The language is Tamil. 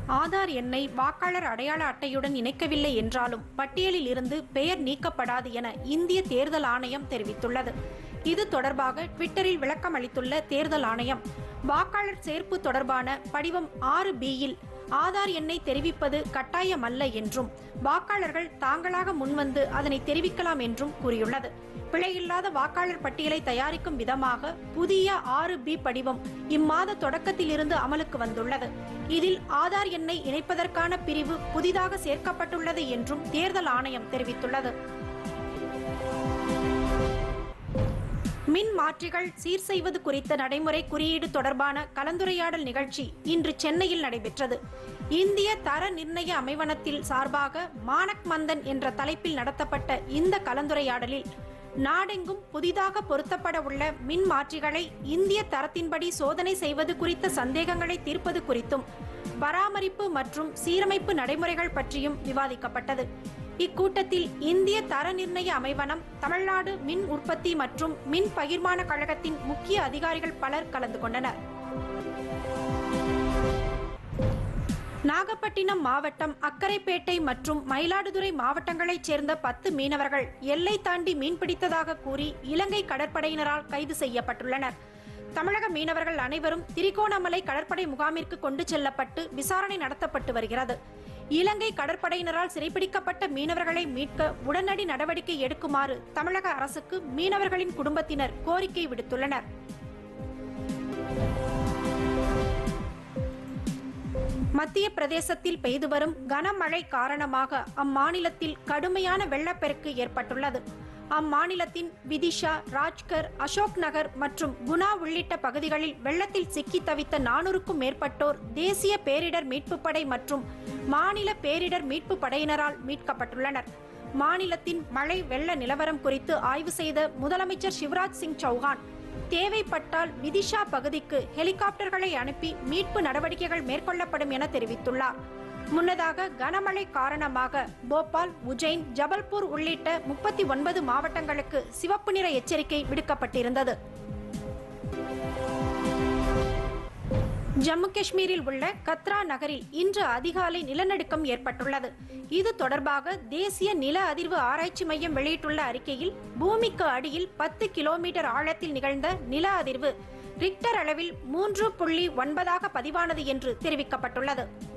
ஆதார் எண்ணை வாக்காளர் அடையாள அட்டையுடன் இணைக்கவில்லை என்றாலும் பட்டியலில் இருந்து பெயர் நீக்கப்படாது என இந்திய தேர்தல் ஆணையம் தெரிவித்துள்ளது இது தொடர்பாக ட்விட்டரில் விளக்கம் அளித்துள்ள தேர்தல் ஆணையம் வாக்காளர் சேர்ப்பு தொடர்பான படிவம் ஆறு பியில் ஆதார் எண்ணை தெரிவிப்பது கட்டாயமல்ல என்றும் வாக்காளர்கள் தாங்களாக முன்வந்து அதனை தெரிவிக்கலாம் என்றும் கூறியுள்ளது பிழையில்லாத வாக்காளர் பட்டியலை தயாரிக்கும் விதமாக புதிய ஆறு பி படிவம் இம்மாத தொடக்கத்திலிருந்து அமலுக்கு வந்துள்ளது இதில் ஆதார் எண்ணை இணைப்பதற்கான பிரிவு புதிதாக சேர்க்கப்பட்டுள்ளது என்றும் தேர்தல் ஆணையம் தெரிவித்துள்ளது மின் மாற்றிகள் சீர் செய்வது குறித்த நடைமுறை குறியீடு தொடர்பான கலந்துரையாடல் நிகழ்ச்சி இன்று சென்னையில் நடைபெற்றது இந்திய தர நிர்ணய அமைவனத்தில் சார்பாக மானக் மந்தன் என்ற தலைப்பில் நடத்தப்பட்ட இந்த கலந்துரையாடலில் நாடெங்கும் புதிதாக பொருத்தப்பட உள்ள மின் மாற்றிகளை இந்திய தரத்தின்படி சோதனை செய்வது குறித்த சந்தேகங்களை தீர்ப்பது குறித்தும் பராமரிப்பு மற்றும் சீரமைப்பு நடைமுறைகள் பற்றியும் விவாதிக்கப்பட்டது இக்கூட்டத்தில் இந்திய தர நிர்ணய அமைவனம் தமிழ்நாடு மின் உற்பத்தி மற்றும் மின் பகிர்மான கழகத்தின் முக்கிய அதிகாரிகள் பலர் கலந்து கொண்டனர் நாகப்பட்டினம் மாவட்டம் அக்கரைப்பேட்டை மற்றும் மயிலாடுதுறை மாவட்டங்களைச் சேர்ந்த பத்து மீனவர்கள் எல்லை தாண்டி மீன்பிடித்ததாக கூறி இலங்கை கடற்படையினரால் கைது செய்யப்பட்டுள்ளனர் தமிழக மீனவர்கள் அனைவரும் திரிகோணமலை கடற்படை முகாமிற்கு கொண்டு செல்லப்பட்டு விசாரணை நடத்தப்பட்டு வருகிறது இலங்கை கடற்படையினரால் சிறைப்பிடிக்கப்பட்ட மீனவர்களை மீட்க உடனடி நடவடிக்கை எடுக்குமாறு தமிழக அரசுக்கு மீனவர்களின் குடும்பத்தினர் கோரிக்கை விடுத்துள்ளனர் மத்திய பிரதேசத்தில் பெய்து வரும் கனமழை காரணமாக அம்மாநிலத்தில் கடுமையான வெள்ளப்பெருக்கு ஏற்பட்டுள்ளது அம்மாநிலத்தின் விதிஷா ராஜ்கர் அசோக் நகர் மற்றும் குணா உள்ளிட்ட பகுதிகளில் வெள்ளத்தில் சிக்கி தவித்த நானூறுக்கும் மேற்பட்டோர் தேசிய பேரிடர் மீட்புப் படை மற்றும் மாநில பேரிடர் மீட்பு படையினரால் மீட்கப்பட்டுள்ளனர் மாநிலத்தின் மழை வெள்ள நிலவரம் குறித்து ஆய்வு செய்த முதலமைச்சர் சிவராஜ் சிங் சௌஹான் தேவைப்பட்டால் விதிஷா பகுதிக்கு ஹெலிகாப்டர்களை அனுப்பி மீட்பு நடவடிக்கைகள் மேற்கொள்ளப்படும் என தெரிவித்துள்ளார் முன்னதாக கனமழை காரணமாக போபால் உஜ்ஜைன் ஜபல்பூர் உள்ளிட்ட முப்பத்தி ஒன்பது மாவட்டங்களுக்கு சிவப்பு நிற எச்சரிக்கை விடுக்கப்பட்டிருந்தது ஜம்மு காஷ்மீரில் உள்ள கத்ரா நகரில் இன்று அதிகாலை நிலநடுக்கம் ஏற்பட்டுள்ளது இது தொடர்பாக தேசிய நில அதிர்வு ஆராய்ச்சி மையம் வெளியிட்டுள்ள அறிக்கையில் பூமிக்கு அடியில் பத்து கிலோமீட்டர் ஆழத்தில் நிகழ்ந்த நில அதிர்வு ரிக்டர் அளவில் மூன்று புள்ளி ஒன்பதாக பதிவானது என்று தெரிவிக்கப்பட்டுள்ளது